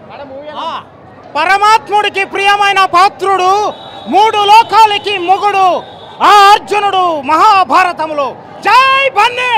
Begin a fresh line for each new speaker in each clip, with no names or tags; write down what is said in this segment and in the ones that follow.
పరమాత్ముడికి ప్రియమైన పాత్రుడు మూడు లోకాలకి మొగుడు ఆ అర్జునుడు మహాభారతములో జై బన్నీ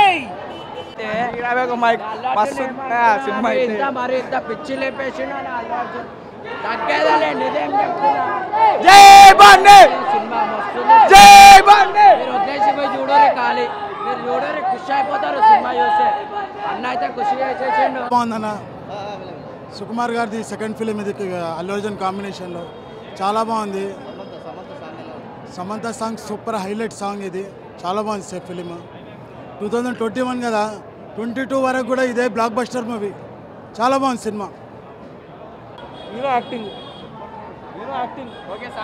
మస్తు సినిమా అయితే
ఇంత మరి ఇంత పిచ్చి లేపేసిన తగ్గేదలే నిజం చెప్తున్నా
జై బండి
సినిమా మస్తు
జై బండి
మీరు వదిలేసి పోయి చూడరు ఖాళీ మీరు చూడరు ఖుషి అయిపోతారు సినిమా చూస్తే అన్న అయితే ఖుషి చేసేసిండు
బాగుందన్న సుకుమార్ గారిది సెకండ్ ఫిలిం ఇది అల్లు అర్జున్ కాంబినేషన్లో చాలా బాగుంది Samantha song super highlight song ఇది చాలా బాగుంది sir film two thousand twenty one కదా ట్వంటీ టూ వరకు కూడా ఇదే బ్లాక్ బస్టర్ మూవీ చాలా బాగుంది సినిమా
hero acting hero acting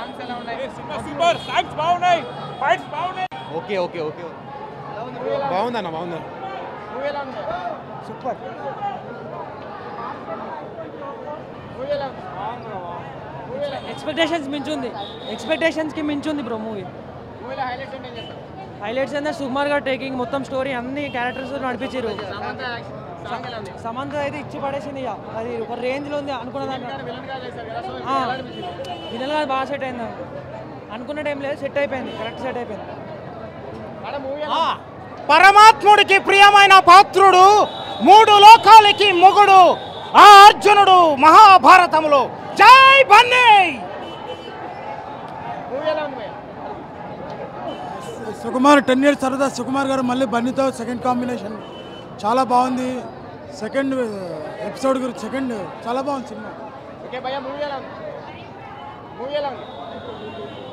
okay okay okay బాగుందన్న బాగుందన్న
సూపర్
ఎక్స్పెక్టేషన్స్ మించుంది ఎక్స్పెక్టేషన్స్కి మించుంది బ్రో మూవీ హైలైట్స్ అంటే సుకుమార్ గారు టేకింగ్ మొత్తం స్టోరీ అన్ని క్యారెక్టర్స్ నడిపించారు సమంత అయితే ఇచ్చి పడేసింది ఇక అది ఒక రేంజ్లో ఉంది అనుకున్న దాంట్లో వినల్ గారు బాగా సెట్ అయింది నాకు. అనుకున్న టైం లేదు సెట్ అయిపోయింది కరెక్ట్ సెట్ అయిపోయింది
పరమాత్ముడికి ప్రియమైన పాత్రుడు మూడు లోకాలకి మొగుడు ఆ అర్జునుడు మహాభారతములో జై బన్నీ
సుకుమార్ టెన్ ఇయర్స్ తర్వాత సుకుమార్ గారు మళ్ళీ బన్నీతో సెకండ్ కాంబినేషన్ చాలా బాగుంది సెకండ్ ఎపిసోడ్ గురించి సెకండ్ చాలా బాగుంది సినిమా
ఓకే భయ్యా మూవీ ఎలా ఉంది మూవీ ఎలా ఉంది